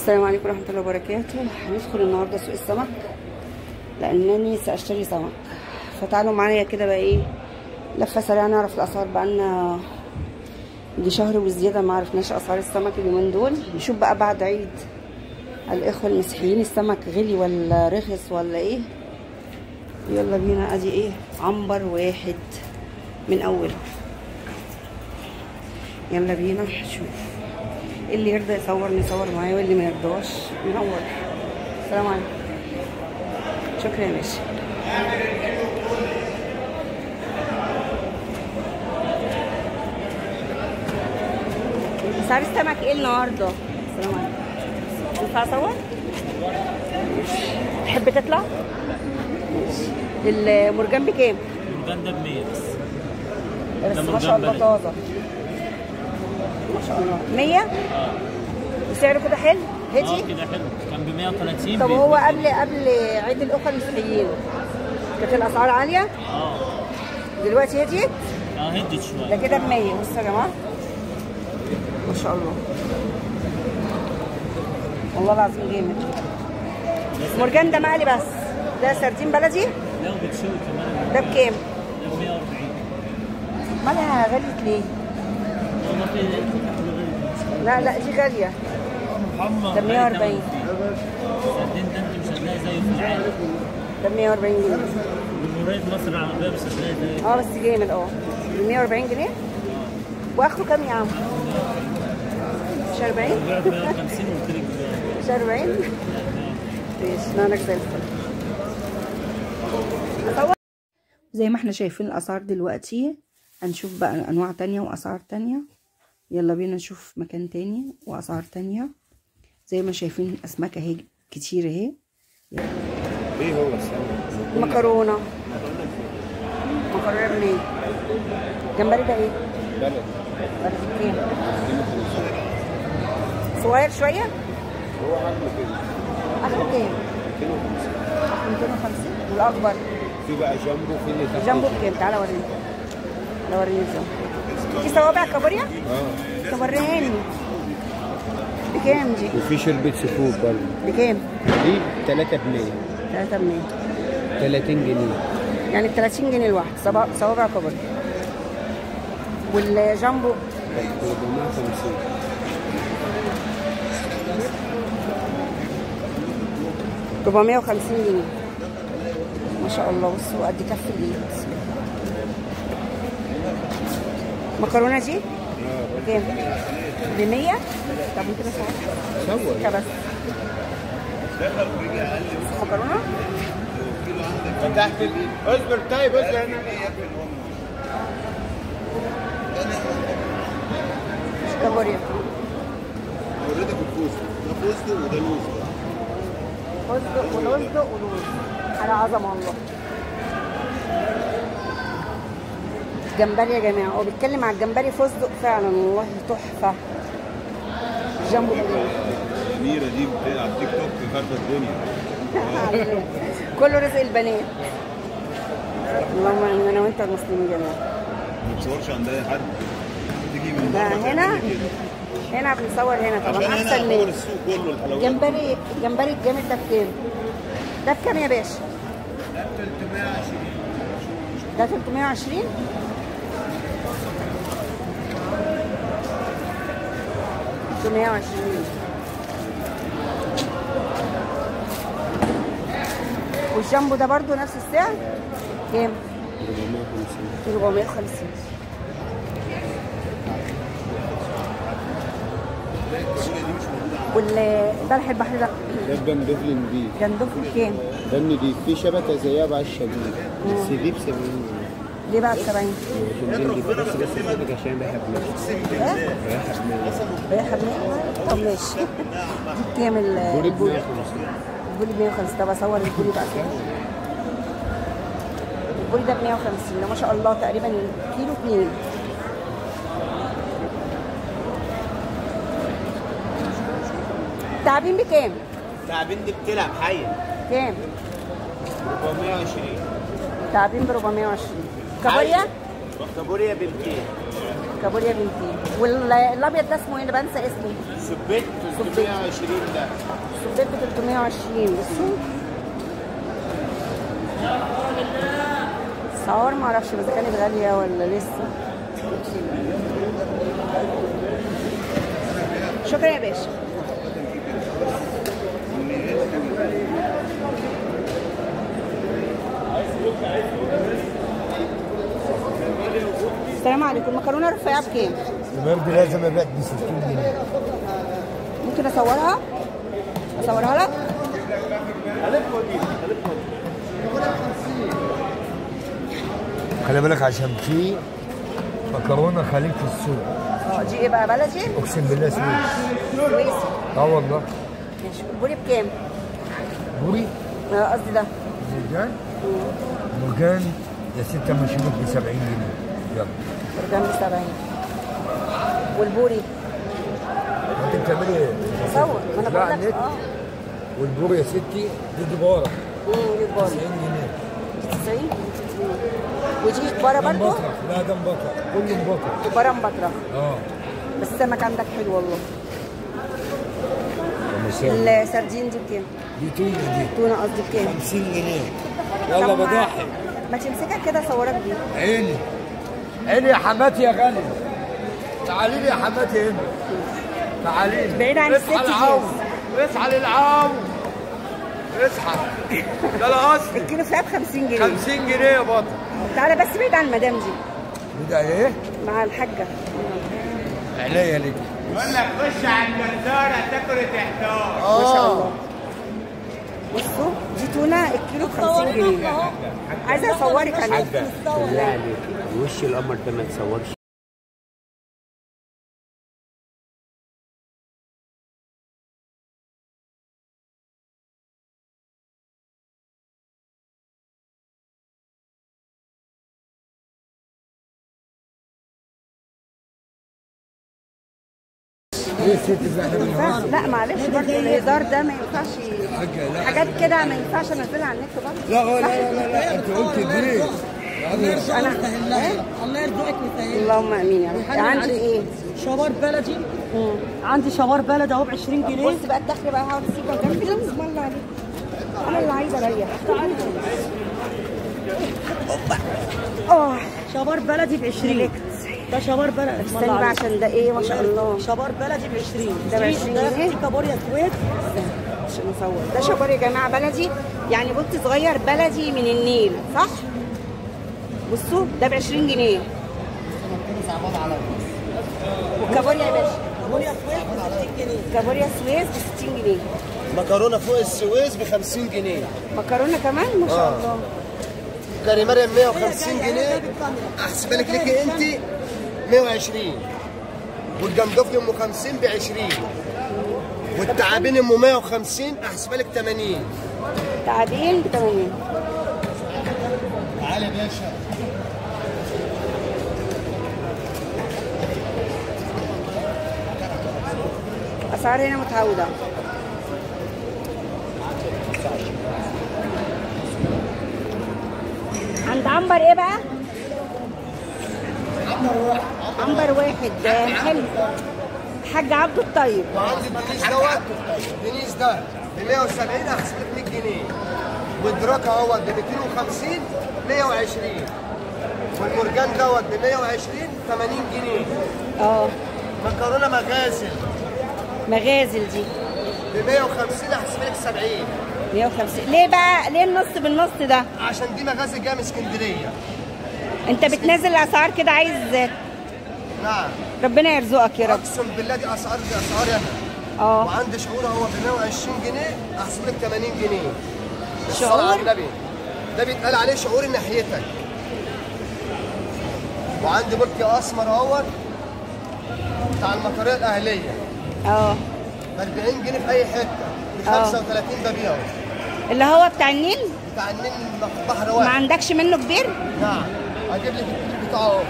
السلام عليكم ورحمة الله وبركاته هندخل النهاردة سوق السمك لأنني سأشتري سمك فتعالوا معايا كده بقى ايه لفة سريعة نعرف الأسعار بقالنا دي شهر وزيادة ما عرفناش أسعار السمك اليومين دول نشوف بقى بعد عيد الإخوة المسيحيين السمك غلي ولا رخص ولا ايه يلا بينا ادي ايه عنبر واحد من أوله يلا بينا نشوف اللي يرضى يصور نصور معايا واللي ما يرضاش ننور السلام عليكم شكرا يا باشا سعر السمك ايه النهارده السلام عليكم ينفع اصور تحب تطلع المرجان بكام المرجان ده ب 100 بس بس ده ما مرجان شاء الله بلدي. طازه ما شاء الله 100 اه وسعره كده حلو اه هدي كده حلو كان ب 130 طب ب- هو قبل قبل عيد الاخوه المسيحيين كانت الاسعار عاليه اه دلوقتي هديت اه هدت ده شويه كده ب 100 بصوا يا جماعه ما شاء الله والله العظيم جامد مرجان ده مقلي بس ده سردين بلدي لو بتشوي كمان ده بكام؟ ده ب 140 مالها غليت ليه؟ والله في لا لا دي غاليه محمد ده 140. السردين ده انت مش هتلاقي زيه في العالم ده ب 140 جنيه جمهورية مصر العربية مش هتلاقي زيه اه بس جامد اه ب 140 جنيه واخره كام يا عم؟ مش 40 بيع ب 150 قلت لك مش 40 ماشي نانك زي الفل أصور؟ زي ما احنا شايفين الاسعار دلوقتي هنشوف بقى انواع تانية واسعار تانية يلا بينا نشوف مكان تاني واسعار تانية زي ما شايفين اسماك اهي كتير اهي ايه هو السمك؟ مكرونة مكرونة بنيه جمبري ده ايه؟ بلد بلدي كام؟ صغير شوية؟ هو عامله كده اخره كام؟ 250 250 والاكبر في بقى جامبو في اللي تحت جنبه بكام؟ تعالى وريني تعالى وريني الجنبو دي صوابع كابوريا؟ اه طب وريهاني بكام دي؟ وفي شربة سفود برضه بكام؟ دي 3 ب 100 3 جنيه 30 جنيه يعني ب 30 جنيه الواحد صبا- صوابع كابوريا والجامبو 450 450 جنيه ما شاء الله بصوا قد كف الايد المكرونه دي اه بكام؟ ب 100 طب انت بس عارف. صور سكه بس مكرونه فتحت ال- اصبر طيب اصبر انا كابوريا وريتك الفوز ده فوز وده لوز فستق ولوزدق ولوز على عظمه الله جمبري يا جماعه هو بيتكلم على الجمبري فستق فعلا والله تحفه جنبه بالله الأميرة دي بتاع على التيك توك خاربة الدنيا كله رزق البنات اللهم امين انا وانت المسلمين جميعا ما بتصورش عند أي حد تيجي من ده بره هنا تعملي كده. هنا بنصور هنا طبعا عشان هنا احسن يعتبر ليه السوق كله الحلويات جمبري جمبري الجامد ده بكام؟ ده بكام يا باشا؟ ده 320 320 والجامبو ده برضو نفس السعر كام؟ 450 450 والبلح البحر ده ده الجندفلي نضيف جندوفلي بكام؟ ده النضيف في شبكة زيها بقى الشديد بس دي ب 70 جنيه ليه بقى ب 70 عشان دي بس بس الشبكة عشان بحب نفسي ايه؟ بحب بياخد 100 طب ماشي كام ال- بوري ب البولي 150 البولي ب 150 طب اصور البولي بقى كام البولي ده ب 150 ده ما شاء الله تقريبا كيلو اتنين تعابين بكام؟ تعبين دي بتلعب حية كام؟ 420 تعابين ب 420 كابوريا؟ كابوريا ب 200 كابوريا ب 200 والابيض ده اسمه ايه انا بنسى اسمه سبيت 320 ده سبيت ب 320 بصوا اسعار ما اعرفش اذا كانت غاليه ولا لسه شكرا يا باشا السلام عليكم المكرونه الرفيعه بكام؟ البرد لازم ابيع ب 60 جنيه ممكن اصورها؟ اصورها لك؟ خلي بالك عشان في مكرونه خليج في السوق اه دي ايه بقى بلدي؟ اقسم بالله سويس سويسي اه والله ماشي البوري بكام؟ بوري آه، قصدي ده مرجان مرجان يا ستة مشروط ب 70 جنيه يلا برجان ب 70 والبوري انت بتعملي ايه؟ صور ما انا لا، بقول على لك النت. اه والبوري يا ستي دي دبارة امم دي 90 كبار جنيه 90 ودي كباره ده برضه مبطرخ لا ده مبطرخ كله مبطرخ كباره مبطرخ اه بس السمك عندك حلو والله ومساء. السردين دي بكام؟ دي تونه دي تونه قصدي بكام؟ 50 جنيه يلا طب ما- بضحي ما تمسكها كده اصورك بيها عيني عيني يا حماتي يا غالي تعالي لي يا حماتي هنا تعالي لي بعيد عن اصحى الست العو اصحى للعو اصحى ده الاصل الكيلو فيها ب 50 جنيه 50 جنيه يا بطل تعالى بس بعيد عن المدام دي ده ايه؟ مع الحاجه عينيا ليك بقول لك خش على الجزارة تاكل تحتار ما شاء الله بصوا دي تونه الكيلو ب 50 جنيه عايزه اصورك عليه بالله عليك وش القمر ده ما تصورش ايه الست اللي احنا بنهزر لا معلش برضه الهزار ده ما ينفعش حاجه لا حاجات كده ما ينفعش انزلها على النت برضه لا لا لا لا, لا. انت قلت ليه؟ انا الله يرزقك ويسهل اللهم امين يا رب عندي ايه؟ شوار بلدي عندي شوار بلدي اهو ب 20 جنيه بص بقى الدخل بقى هقعد سيبها جنبي ده بسم الله عليك انا اللي عايزه اريح اه شوار بلدي ب 20 ده شوار بلدي استني بقى عشان ده ايه ما شاء الله شوار بلدي ب 20 ده ب دي- 20 ده جنيه؟ في كابوريا سويد عشان اصور ده شبار يا جماعه بلدي يعني بط صغير بلدي من النيل صح؟ بصوا ده ب 20 جنيه والكابوريا يا باشا كابوريا سويد ب 60 جنيه كابوريا سويس ب 60 جنيه مكرونة فوق السويس ب 50 جنيه مكرونه كمان ما شاء الله كاري مريم 150 جنيه احسبها لك ليكي انت 120 والجندفلي ام 50 ب 20 والتعابين ام 150 احسبها لك 80 تعابين ب 80 تعالى يا باشا اسعار هنا متعوده عند عنبر ايه بقى؟ عنبر واحد ده حلو حاج عبده الطيب وعندي الدنيس دوت الدنيس ده ب 170 احسب لك 100 جنيه والدراك اهوت ب 250 120 والمرجان دوت ب 120 80 جنيه اه مكرونه مغازل مغازل دي ب 150 احسب لك 70 150 ليه بقى ليه النص بالنص ده عشان دي مغازل جايه من اسكندريه انت بتنزل الاسعار كده عايز نعم ربنا يرزقك يا رب اقسم بالله دي اسعار دي اسعار انا اه وعندي شعور هو ب 120 جنيه احسب لك 80 جنيه شعور؟ الصلاة على النبي ده بيتقال عليه شعور ناحيتك وعندي بلكي اسمر اهوت بتاع المطريه الاهليه اه ب 40 جنيه في اي حته ب آه. 35 ببيعه اللي هو بتاع النيل بتاع النيل بحر ما واحد عندكش منه كبير نعم هجيب لك الكبير بتاعه اهو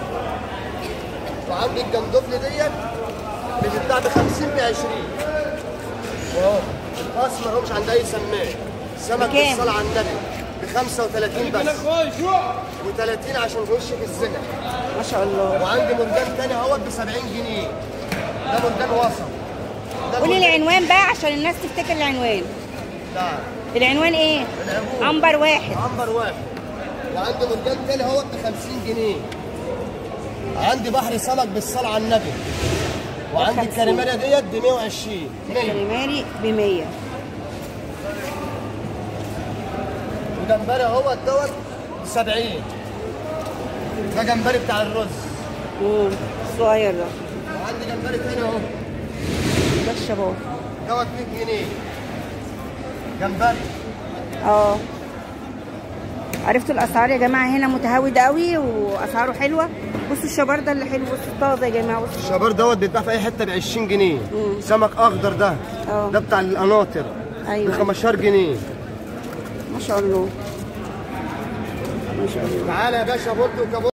وعندي الجندفلي ديت بتتباع ب 50 ب 20 واهو الاسمر هو مش عند اي سماك سمك بكام؟ بالصلاه على النبي ب 35 بس و30 عشان وشك الزنق ما شاء الله وعندي مرجان تاني اهوت ب 70 جنيه ده مرجان وسط ده قولي مرجان- العنوان بقى عشان الناس تفتكر العنوان لا العنوان ايه العبور عنبر واحد عنبر واحد وعندي مرجان تاني اهوت ب 50 جنيه عندي بحر سمك بالصلاة على النبي وعندي 50. الكريماريا ديت ب 120 100 كريماري ب 100 وجمبري اهوت دوت ب 70 ده جمبري بتاع الرز امم صغير ده وعندي جمبري تاني اهو ده الشباب دوت 100 جنيه جمبري اه عرفتوا الاسعار يا جماعه هنا متهاوده قوي واسعاره حلوه بصوا الشبار ده اللي حلو بصوا الطازه يا جماعه بصوا الشبار دوت بيتباع في اي حته ب 20 جنيه سمك اخضر ده اه. ده بتاع القناطر ب ايوه 15 جنيه ما شاء الله ما شاء الله تعالى يا باشا بولت وكابوت